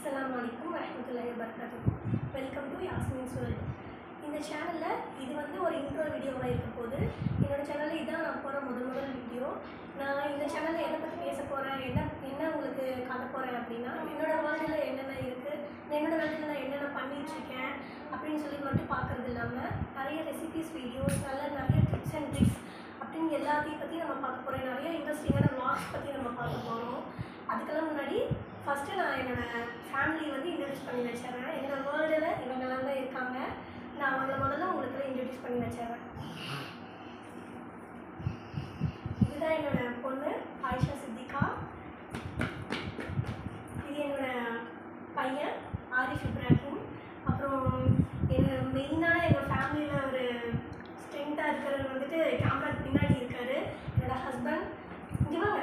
அஸ்ஸலாமு அலைக்கும் வரஹ்மத்துல்லாஹி வபரகாத்துஹு வெல்கம் டு யாஸ்மின்ஸ் வேர்ல்ட் இந்த சேனலில் இது வந்து ஒரு இன்ட்ரோ வீடியோவாக இருக்க போகுது என்னோட சேனலில் இதான் நான் போகிற முதல் முதல் வீடியோ நான் இந்த சேனலில் எதை பற்றி பேச போகிறேன் என்ன என்ன உங்களுக்கு காட்ட போகிறேன் அப்படின்னா என்னோட வேர்ல்டில் என்னென்ன இருக்குது என்னோட வேர்ல்டில் நான் என்னென்ன பண்ணிகிட்ருக்கேன் அப்படின்னு சொல்லி மட்டும் பார்க்குறது இல்லாமல் நிறைய ரெசிபிஸ் வீடியோஸ் நல்ல நிறைய டிப்ஸ் அண்ட் ட்ரிக்ஸ் அப்படின்னு எல்லாத்தையும் பற்றி நம்ம பார்க்க போகிறோம் நிறைய இன்ட்ரெஸ்டிங்கான vlogs பற்றி நம்ம பார்க்க போகிறோம் அதுக்கெல்லாம் முன்னாடி ஃபஸ்ட்டு நான் என்னோட ஃபேமிலி வந்து இன்ட்ரடியூஸ் பண்ணி வச்சிடுறேன் என்னோட வேர்ல்டில் இவங்கெல்லாம் தான் இருக்காங்க நான் அவங்கள முதல்ல உங்களுக்கு இன்ட்ரடியூஸ் பண்ணி வச்சிடுறேன் இதுதான் என்னோட பொண்ணு ஆயிஷா சித்திகா இது என்னோட பையன் ஆரிஃப் இப்ராஹிம் அப்புறம் என்னோட மெயினான எங்கள் ஃபேமிலியில் ஒரு ஸ்ட்ரென்த்தாக இருக்கிறவர் வந்துட்டு கேமராக்கு பின்னாடி இருக்காரு என்னோட ஹஸ்பண்ட் இங்கே வாங்க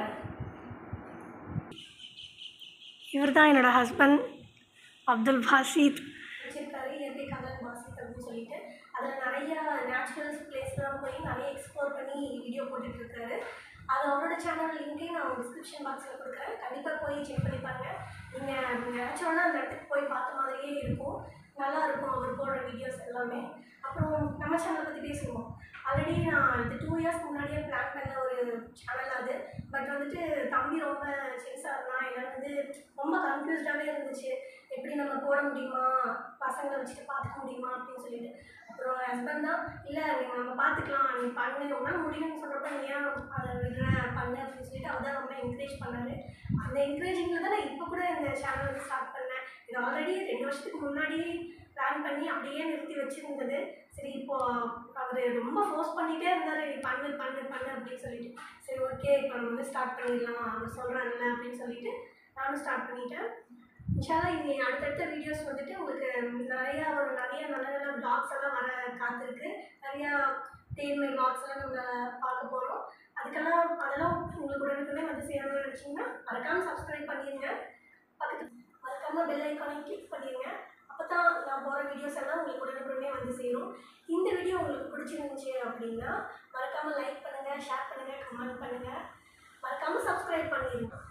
இவர் தான் என்னோட ஹஸ்பண்ட் அப்துல் பாசித் வச்சிருக்காரு இயற்கை காதல் பாசித் அப்படின்னு சொல்லிட்டு அதில் நிறைய நேச்சுரல் பிளேஸ்லாம் போய் நிறைய எக்ஸ்ப்ளோர் பண்ணி வீடியோ போட்டுட்டு இருக்காரு அது அவரோட சேனல் லிங்க்கையும் நான் டிஸ்கிரிப்ஷன் பாக்ஸில் கொடுக்குறேன் கண்டிப்பாக போய் செக் பண்ணி பாருங்கள் நீங்கள் நேச்சுரலாக அந்த இடத்துக்கு போய் பார்த்த மாதிரியே இருக்கும் நல்லா இருக்கும் அவர் போடுற வீடியோஸ் எல்லாமே அப்புறம் நம்ம சேனலை பற்றி பேசுவோம் ஆல்ரெடி நான் இது டூ இயர்ஸ் முன்னாடியே பிளான் பண்ண ஒரு சேனல் அது பட் வந்துட்டு தம்பி ரொம்ப சின்ஸாக இருந்தான் என்னால் வந்து ரொம்ப கன்ஃபியூஸ்டாகவே இருந்துச்சு எப்படி நம்ம போட முடியுமா பசங்களை வச்சுட்டு பார்த்துக்க முடியுமா அப்படின்னு சொல்லிட்டு அப்புறம் ஹஸ்பண்ட் தான் இல்லை நீங்கள் நம்ம பார்த்துக்கலாம் நீ பண்ணு உன்னால் முடியும்னு சொல்கிறப்ப நீ ஏன் அதை விடுற பண்ணு அப்படின்னு சொல்லிட்டு அவர் தான் ரொம்ப என்கரேஜ் பண்ணார் அந்த என்கரேஜிங்கில் தான் நான் இப்போ கூட இந்த சேனல் வந்து ஸ்டார்ட் பண்ணேன் இது ஆல்ரெடி ரெண்டு வருஷத்துக்கு முன்னாடி பிளான் பண்ணி அப்படியே நிறுத்தி வச்சுருந்தது சரி இப்போ அவர் ரொம்ப ஃபோர்ஸ் பண்ணிகிட்டே இருந்தார் நீ பண்ணு பண்ணு பண்ணு அப்படின்னு சொல்லிட்டு சரி ஓகே இப்போ நம்ம வந்து ஸ்டார்ட் பண்ணிடலாம் அவர் சொல்கிறாங்கல்ல அப்படின்னு சொல்லிட்டு நானும் ஸ்டார்ட் பண்ணிட்டேன் இன்ஷால்லா இனி அடுத்தடுத்த வீடியோஸ் வந்துட்டு உங்களுக்கு நிறையா ஒரு நிறைய நல்ல நல்ல vlogs எல்லாம் வர காத்திருக்கு நிறையா தேர்மை vlogs எல்லாம் நம்ம பார்க்க போகிறோம் அதுக்கெல்லாம் அதெல்லாம் உங்களுக்கு உடனுக்குமே வந்து சேரணும்னு நினச்சிங்கன்னா மறக்காமல் சப்ஸ்கிரைப் பண்ணிடுங்க பக்கத்து மறக்காமல் பெல் ஐக்கானையும் கிளிக் பண்ணிடுங்க அப்போ தான் நான் போகிற வீடியோஸ் எல்லாம் உங்களுக்கு உடனுக்குடனே வந்து சேரும் இந்த வீடியோ உங்களுக்கு பிடிச்சிருந்துச்சு அப்படின்னா மறக்காமல் லைக் பண்ணுங்கள் ஷேர் பண்ணுங்கள் கமெண்ட் பண்ணுங்கள் மறக்காமல் சப்ஸ்கிரைப் பண்ணிடுங்க